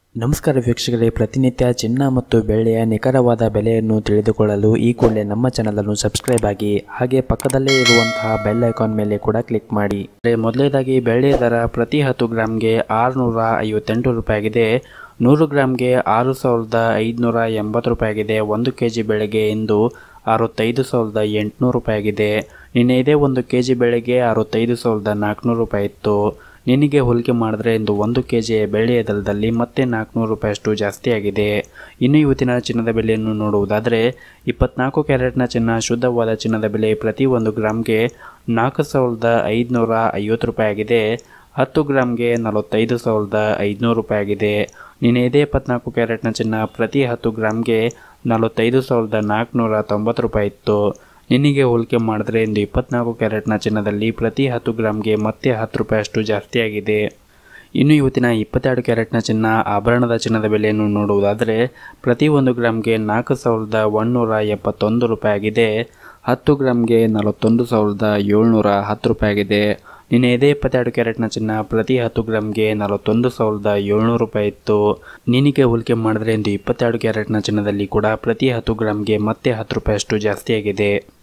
ನಮಸ್ಕಾರ ವೀಕ್ಷಕರೇ ಪ್ರತಿನಿತ್ಯ ಚಿನ್ನ ಮತ್ತು ಬೆಳ್ಳಿಯ ನಿಖರವಾದ ಬೆಲೆಯನ್ನು ತಿಳಿದುಕೊಳ್ಳಲು ಈ ಕೂಡಲೇ ನಮ್ಮ ಚಾನಲನ್ನು ಸಬ್ಸ್ಕ್ರೈಬ್ ಆಗಿ ಹಾಗೆ ಪಕ್ಕದಲ್ಲೇ ಇರುವಂತಹ ಬೆಲ್ ಐಕಾನ್ ಮೇಲೆ ಕೂಡ ಕ್ಲಿಕ್ ಮಾಡಿ ಅಂದ್ರೆ ಮೊದಲನೇದಾಗಿ ಬೆಳ್ಳಿಯ ದರ ಪ್ರತಿ ಹತ್ತು ಗ್ರಾಮ್ಗೆ ಆರುನೂರ ಐವತ್ತೆಂಟು ರೂಪಾಯಿ ಆಗಿದೆ ನೂರು ಗ್ರಾಮ್ಗೆ ಆರು ಸಾವಿರದ ಐದುನೂರ ಎಂಬತ್ತು ರೂಪಾಯಿ ಆಗಿದೆ ಒಂದು ಕೆ ಜಿ ಬೆಳೆಗೆ ಇಂದು ಅರವತ್ತೈದು ಸಾವಿರದ ಎಂಟುನೂರು ರೂಪಾಯಿ ಆಗಿದೆ ನಿನ್ನೆ ಇದೇ ಒಂದು ಕೆ ಜಿ ಬೆಳೆಗೆ ಅರವತ್ತೈದು ಸಾವಿರದ ನಾಲ್ಕುನೂರು ರೂಪಾಯಿ ಇತ್ತು ನಿನಗೆ ಹೋಲಿಕೆ ಮಾಡಿದ್ರೆ ಇಂದು ಒಂದು ಕೆ ಜಿ ಬೆಳ್ಳಿಯ ದರದಲ್ಲಿ ಮತ್ತೆ ನಾಲ್ಕುನೂರು ರೂಪಾಯಿಯಷ್ಟು ಜಾಸ್ತಿ ಆಗಿದೆ ಇನ್ನು ಇವತ್ತಿನ ಚಿನ್ನದ ಬೆಲೆಯನ್ನು ನೋಡುವುದಾದರೆ ಇಪ್ಪತ್ನಾಲ್ಕು ಕ್ಯಾರೆಟ್ನ ಚಿನ್ನ ಶುದ್ಧವಾದ ಚಿನ್ನದ ಬೆಲೆ ಪ್ರತಿ ಒಂದು ಗ್ರಾಮ್ಗೆ ನಾಲ್ಕು ಸಾವಿರದ ಐದುನೂರ ಐವತ್ತು ರೂಪಾಯಿ ಆಗಿದೆ ಹತ್ತು ಗ್ರಾಮ್ಗೆ ನಲವತ್ತೈದು ಸಾವಿರದ ಐದುನೂರು ರೂಪಾಯಿ ಆಗಿದೆ ನಿನ್ನೆ ಇದೇ ಇಪ್ಪತ್ನಾಲ್ಕು ಕ್ಯಾರೆಟ್ನ ಚಿನ್ನ ಪ್ರತಿ ಹತ್ತು ಗ್ರಾಮ್ಗೆ ನಲವತ್ತೈದು ಸಾವಿರದ ನಾಲ್ಕುನೂರ ತೊಂಬತ್ತು ರೂಪಾಯಿ ಇತ್ತು ನಿನ್ನೆಗೆ ಹೋಲಿಕೆ ಮಾಡಿದ್ರೆ ಇಂದು ಇಪ್ಪತ್ನಾಲ್ಕು ಕ್ಯಾರೆಟ್ನ ಚಿನ್ನದಲ್ಲಿ ಪ್ರತಿ ಹತ್ತು ಗ್ರಾಮ್ಗೆ ಮತ್ತೆ ಹತ್ತು ರೂಪಾಯಿಯಷ್ಟು ಜಾಸ್ತಿ ಆಗಿದೆ ಇನ್ನು ಇವತ್ತಿನ ಇಪ್ಪತ್ತೆರಡು ಕ್ಯಾರೆಟ್ನ ಚಿನ್ನ ಆಭರಣದ ಚಿನ್ನದ ಬೆಲೆಯನ್ನು ನೋಡುವುದಾದರೆ ಪ್ರತಿ ಒಂದು ಗ್ರಾಮ್ಗೆ ನಾಲ್ಕು ಸಾವಿರದ ಒಂದುನೂರ ಎಪ್ಪತ್ತೊಂದು ರೂಪಾಯಿ ಆಗಿದೆ ಹತ್ತು ಗ್ರಾಮ್ಗೆ ನಲವತ್ತೊಂದು ಸಾವಿರದ ಏಳ್ನೂರ ಹತ್ತು ರೂಪಾಯಿ ಆಗಿದೆ ನಿನ್ನೆ ಇದೇ ಇಪ್ಪತ್ತೆರಡು ಕ್ಯಾರೆಟ್ನ ಚಿನ್ನ ಪ್ರತಿ ಹತ್ತು ಗ್ರಾಮ್ಗೆ ನಲವತ್ತೊಂದು ಸಾವಿರದ ಏಳ್ನೂರು ರೂಪಾಯಿ ಇತ್ತು ನಿನಗೆ ಹೋಲಿಕೆ ಮಾಡಿದ್ರೆ ಇಂದು ಇಪ್ಪತ್ತೆರಡು ಕ್ಯಾರೆಟ್ನ ಚಿನ್ನದಲ್ಲಿ ಕೂಡ ಪ್ರತಿ ಹತ್ತು ಗ್ರಾಮ್ಗೆ ಮತ್ತೆ ಹತ್ತು ರೂಪಾಯಿಯಷ್ಟು ಜಾಸ್ತಿ ಆಗಿದೆ